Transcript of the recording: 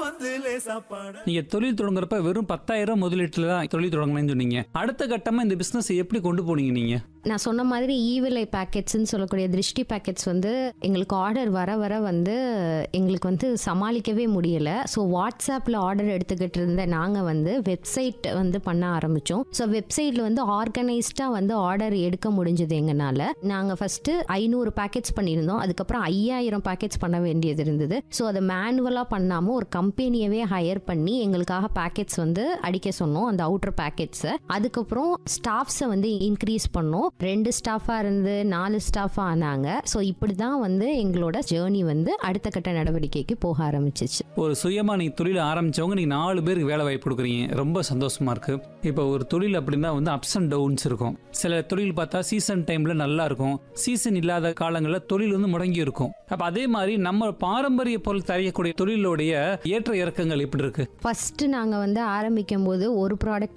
வந்து லேசா பாட நீங்க தொழில் தொடங்குறப்ப வெறும் பத்தாயிரம் முதலீட்டுல தான் தொழில் தொடங்கணும்னு சொன்னீங்க அடுத்த கட்டமா இந்த பிசினஸ் எப்படி கொண்டு போனீங்க நீங்க நான் சொன்ன மாதிரி ஈவிலை பேக்கெட்ஸ்னு சொல்லக்கூடிய திருஷ்டி பேக்கெட்ஸ் வந்து எங்களுக்கு ஆர்டர் வர வர வந்து எங்களுக்கு வந்து சமாளிக்கவே முடியல ஸோ வாட்ஸ்அப்பில் ஆர்டர் எடுத்துக்கிட்டு இருந்த நாங்கள் வந்து வெப்சைட் வந்து பண்ண ஆரம்பித்தோம் ஸோ வெப்சைட்டில் வந்து ஆர்கனைஸ்டாக வந்து ஆர்டர் எடுக்க முடிஞ்சது எங்கனால நாங்கள் ஃபஸ்ட்டு ஐநூறு பேக்கெட்ஸ் பண்ணியிருந்தோம் அதுக்கப்புறம் ஐயாயிரம் பேக்கெட்ஸ் பண்ண வேண்டியது இருந்தது ஸோ அதை மேனுவலாக பண்ணாமல் ஒரு கம்பெனியவே ஹையர் பண்ணி எங்களுக்காக பேக்கெட்ஸ் வந்து அடிக்க சொன்னோம் அந்த அவுட்டர் பேக்கெட்ஸை அதுக்கப்புறம் ஸ்டாஃப்ஸை வந்து இன்க்ரீஸ் பண்ணோம் ரெண்டு ஸ்டாஃபாக இருந்து நாலு ஸ்டாஃபாக ஆனாங்க ஸோ இப்படி தான் வந்து எங்களோட ஜேர்னி வந்து அடுத்த கட்ட நடவடிக்கைக்கு போக ஆரம்பிச்சிச்சு ஒரு சுயமா நீங்க தொழில் ஆரம்பிச்சவங்க நீங்க நாலு பேருக்கு வேலை வாய்ப்பு கொடுக்குறீங்க ரொம்ப சந்தோஷமா இருக்கு இப்போ ஒரு தொழில் அப்படின்னா வந்து அப்ஸ் அண்ட் டவுன்ஸ் இருக்கும் சில தொழில் பார்த்தா சீசன் டைம்ல நல்லா இருக்கும் சீசன் இல்லாத காலங்களில் தொழில் வந்து முடங்கி இருக்கும் அப்ப அதே மாதிரி நம்ம பாரம்பரிய பொருள் தரையக்கூடிய தொழிலுடைய ஏற்ற இறக்கங்கள் எப்படி இருக்கு ஃபர்ஸ்ட் நாங்கள் வந்து ஆரம்பிக்கும் போது ஒரு ப்ராடக்ட்